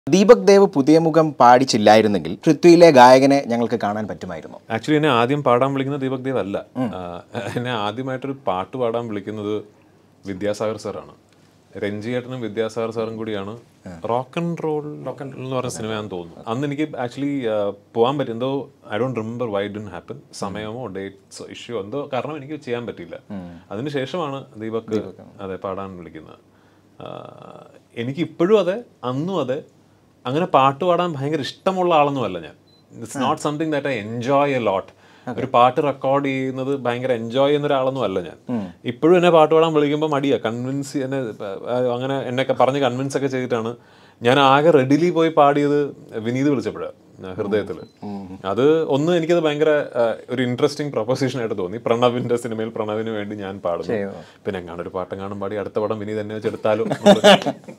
ദീപക് ദേവ് പുതിയ മുഖം പാടിച്ചില്ലായിരുന്നെങ്കിൽ പൃഥ്വിയിലെ ഗായകനെ ഞങ്ങൾക്ക് കാണാൻ പറ്റുമായിരുന്നു ആക്ച്വലി എന്നെ ആദ്യം പാടാൻ വിളിക്കുന്നത് ദീപക് ദേവ് അല്ല ആ, എന്നെ ആദ്യമായിട്ടൊരു പാട്ട് പാടാൻ വിളിക്കുന്നത് വിദ്യാസാഗർ സാറാണ് രഞ്ജിയേട്ടനും വിദ്യാസാഗർ സാറും കൂടിയാണ് റോക്ക് ആൻഡ് റോൾ എന്ന് പറഞ്ഞ സിനിമയാണെന്ന് തോന്നുന്നു അന്ന് എനിക്ക് ആക്ച്വലി പോകാൻ പറ്റും എന്തോ I don't remember why didn't happen സമയമോ ഡേറ്റ്സോ ഇഷ്യൂ എന്തോ കാരണം എനിക്ക് ചെയ്യാൻ പറ്റിയില്ല അതിനുശേഷമാണ് ദീപക് അതെ പാടാൻ വിളിക്കുന്നത് ആ, എനിക്ക് ഇപ്പോഴും അതെ അന്നും അതെ അങ്ങനെ പാട്ട് പാടാൻ ഭയങ്കര ഇഷ്ടമുള്ള ആളൊന്നുമല്ല ഞാൻ it's not something that I enjoy a lot ഒരു പാട്ട് റെക്കോർഡ് ചെയ്യുന്നത് ഭയങ്കര എൻജോയ് ചെയ്യുന്ന ഒരാളൊന്നും അല്ല ഞാൻ ഇപ്പോഴും എന്നെ പാട്ട് പാടാൻ വിളിക്കുമ്പോൾ മടിയാ കൺവിൻസ് എന്നെ ആ, അങ്ങനെ എന്നെയൊക്കെ പറഞ്ഞ് കൺവിൻസ് ഒക്കെ ചെയ്തിട്ടാണ് ഞാൻ ആകെ റെഡിലി പോയി പാടിയത് വിനീത് വിളിച്ചപ്പോഴാണ് ഹൃദയത്തിൽ അത് ഒന്ന് എനിക്കത് ഭയങ്കര ആ, ഒരു ഇൻട്രസ്റ്റിംഗ് പ്രൊപ്പോസിഷൻ ആയിട്ട് തോന്നി പ്രണവിന്റെ സിനിമയിൽ പ്രണവിന് വേണ്ടി ഞാൻ പാടുന്നു പിന്നെ എങ്ങാണ്ട് ഒരു പാട്ടെങ്ങാനും പാടി അടുത്ത പടം വിനീത് എന്നെ വെച്ചെടുത്താലോ എന്നുള്ളത്